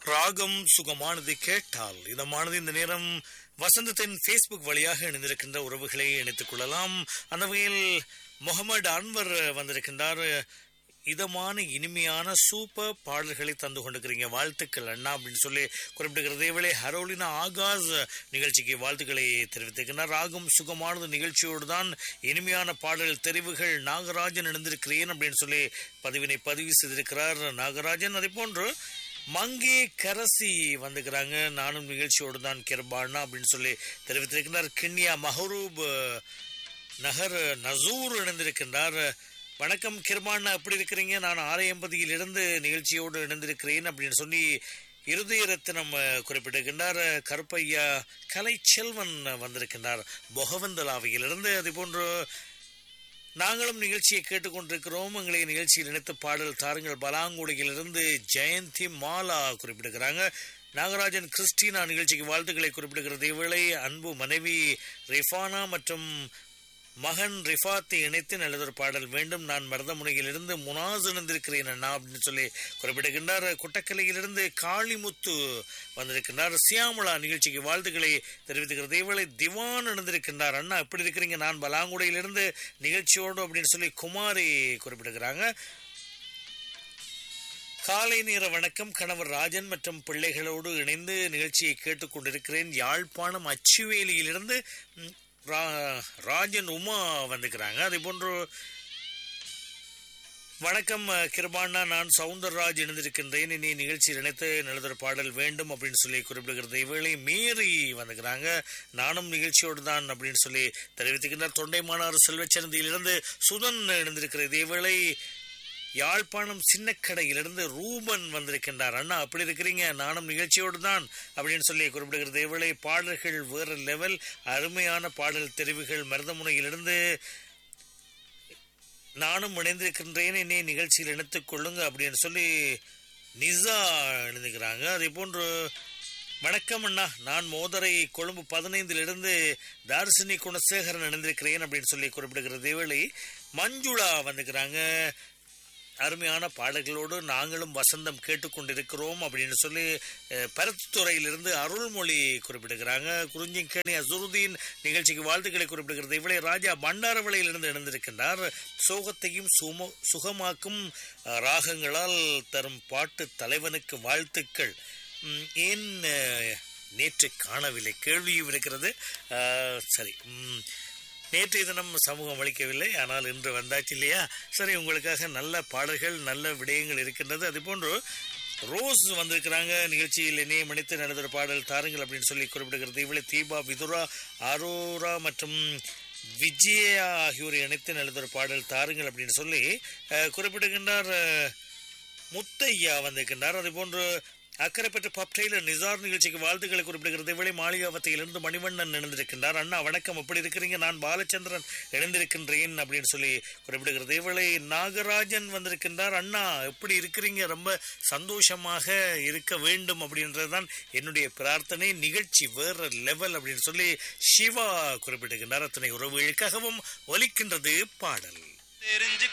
ராகம் சுகமானது கேட்டால் இதமானது இந்த நேரம் வசந்தத்தின் ஃபேஸ்புக் வழியாக இணைந்திருக்கின்ற உறவுகளை இணைத்துக் கொள்ளலாம் அந்த வகையில் முகமது அன்வர் வந்திருக்கின்றார் இதமான இனிமையான சூப்பர் பாடல்களை தந்து கொண்டிருக்கிறீங்க வாழ்த்துக்கள் அண்ணா அப்படின்னு சொல்லி குறிப்பிட்டிருக்கிறது இவளே ஹரோலினா ஆகாஸ் நிகழ்ச்சிக்கு வாழ்த்துக்களை தெரிவித்திருக்கிறார் ராகம் சுகமானது நிகழ்ச்சியோடு தான் இனிமையான பாடல் தெரிவுகள் நாகராஜன் இணைந்திருக்கிறேன் அப்படின்னு சொல்லி பதிவினை பதிவு செய்திருக்கிறார் நாகராஜன் அதே போன்று மங்கே கரசி வந்துக்கிறாங்க நானும் நிகழ்ச்சியோடு தான் கிருபானா அப்படின்னு சொல்லி தெரிவித்திருக்கிறார் கிண்ணியா மஹரூப் நகர் நசூர் இணைந்திருக்கின்றார் வணக்கம் கிருபானா எப்படி இருக்கிறீங்க நான் ஆறு எண்பதியில் இருந்து நிகழ்ச்சியோடு இணைந்திருக்கிறேன் அப்படின்னு சொல்லி இருதய ரத்தினம் குறிப்பிட்டிருக்கின்றார் கருப்பையா கலைச்செல்வன் வந்திருக்கின்றார் பொகவந்தலாவையிலிருந்து அதே போன்று நாங்களும் நிகழ்ச்சியை கேட்டுக்கொண்டிருக்கிறோம் எங்களை நிகழ்ச்சியில் இணைத்த பாடல் தாருங்கள் பலாங்குடியிலிருந்து ஜெயந்தி மாலா குறிப்பிட்டிருக்கிறாங்க நாகராஜன் கிறிஸ்டினா நிகழ்ச்சிக்கு வாழ்த்துக்களை குறிப்பிடுகிறது இவளை அன்பு மனைவி ரிஃபானா மற்றும் மகன் ரிஃபாத்தை இணைத்து நல்லதொரு பாடல் வேண்டும் நான் மருதமுனையிலிருந்து முனாஸ் இணைந்திருக்கிறேன் அண்ணா அப்படின்னு சொல்லி குறிப்பிடுகின்றார் குட்டக்கலையிலிருந்து காளிமுத்து வந்திருக்கின்றார் சியாமலா நிகழ்ச்சிக்கு வாழ்த்துக்களை தெரிவித்துக்கிறது இவளை திவான் இணைந்திருக்கின்றார் அண்ணா எப்படி இருக்கிறீங்க நான் பலாங்குடையிலிருந்து நிகழ்ச்சியோடு அப்படின்னு சொல்லி குமாரி குறிப்பிடுகிறாங்க காலை நேர வணக்கம் கணவர் ராஜன் மற்றும் பிள்ளைகளோடு இணைந்து நிகழ்ச்சியை கேட்டுக்கொண்டிருக்கிறேன் யாழ்ப்பாணம் அச்சுவேலியிலிருந்து ராஜன் உமா வந்துக்கிறாங்க அதே போன்று வணக்கம் கிருபானா நான் சவுந்தரராஜ் இணைந்திருக்கின்றேன் இனி நிகழ்ச்சியில் இணைத்து நல்லதொரு பாடல் வேண்டும் அப்படின்னு சொல்லி குறிப்பிடுகிறது இவளை மீறி வந்துக்கிறாங்க நானும் நிகழ்ச்சியோடு தான் அப்படின்னு சொல்லி தெரிவித்துக்கின்றார் தொண்டைமானார் செல்வச்சந்தியிலிருந்து சுதன் இணைந்திருக்கிறது இவளை யாழ்ப்பாணம் சின்னக்கடையிலிருந்து ரூபன் வந்திருக்கின்றார் அண்ணா அப்படி இருக்கிறீங்க நானும் நிகழ்ச்சியோடு தான் அப்படின்னு சொல்லி குறிப்பிடுகிறது இவளை பாடல்கள் வேறு லெவல் அருமையான பாடல் தெரிவுகள் மருதமுனையிலிருந்து நானும் இணைந்திருக்கின்றேன் என்னை நிகழ்ச்சியில் இணைத்துக் கொள்ளுங்க அப்படின்னு சொல்லி நிசா இணைந்துக்கிறாங்க அதே போன்று வணக்கம் அண்ணா நான் மோதரை கொழும்பு பதினைந்திலிருந்து தார்சினி குணசேகரன் இணைந்திருக்கிறேன் அப்படின்னு சொல்லி குறிப்பிடுகிறது இவளை மஞ்சுளா வந்துக்கிறாங்க அருமையான பாடல்களோடு நாங்களும் வசந்தம் கேட்டுக்கொண்டிருக்கிறோம் அப்படின்னு சொல்லி பருத்துறையிலிருந்து அருள்மொழி குறிப்பிடுகிறாங்க குறிஞ்சிங்கேணி அசுருதீன் நிகழ்ச்சிக்கு வாழ்த்துக்களை குறிப்பிடுகிறது இவளை ராஜா பண்டாரவளையிலிருந்து இணைந்திருக்கின்றார் சோகத்தையும் சும சுகமாக்கும் ராகங்களால் தரும் பாட்டு தலைவனுக்கு வாழ்த்துக்கள் ஏன் நேற்று காணவில்லை கேள்வியும் இருக்கிறது சரி நேற்றைய தினம் சமூகம் அளிக்கவில்லை ஆனால் இன்று வந்தாச்சு இல்லையா சரி உங்களுக்காக நல்ல பாடல்கள் நல்ல விடயங்கள் இருக்கின்றது அது போன்று ரோஸ் வந்திருக்கிறாங்க நிகழ்ச்சியில் இணையம் அணித்து நடந்த பாடல் தாருங்கள் அப்படின்னு சொல்லி குறிப்பிடுகிறது இவளை தீபா விதுரா அரோரா மற்றும் விஜயா ஆகியோரை இணைத்து நல்லதொரு பாடல் தாருங்கள் அப்படின்னு சொல்லி குறிப்பிடுகின்றார் முத்தையா வந்திருக்கின்றார் அது போன்று அக்கறைப்பட்ட பப் டெய்லர் நிசார் நிகழ்ச்சிக்கு வாழ்த்துக்களை குறிப்பிடுகிறது இவளை மாளிகாவத்தையிலிருந்து மணிவண்ணன் இணைந்திருக்கின்றார் அண்ணா வணக்கம் எப்படி இருக்கிறீங்க நான் பாலச்சந்திரன் இணைந்திருக்கின்றேன் அப்படின்னு சொல்லி குறிப்பிடுகிறது இவளை நாகராஜன் வந்திருக்கின்றார் அண்ணா எப்படி இருக்கிறீங்க ரொம்ப சந்தோஷமாக இருக்க வேண்டும் அப்படின்றதுதான் என்னுடைய பிரார்த்தனை நிகழ்ச்சி வேற லெவல் அப்படின்னு சொல்லி சிவா குறிப்பிட்டிருக்கின்றார் அத்தனை உறவுகளுக்காகவும் ஒலிக்கின்றது பாடல் தெரிஞ்சு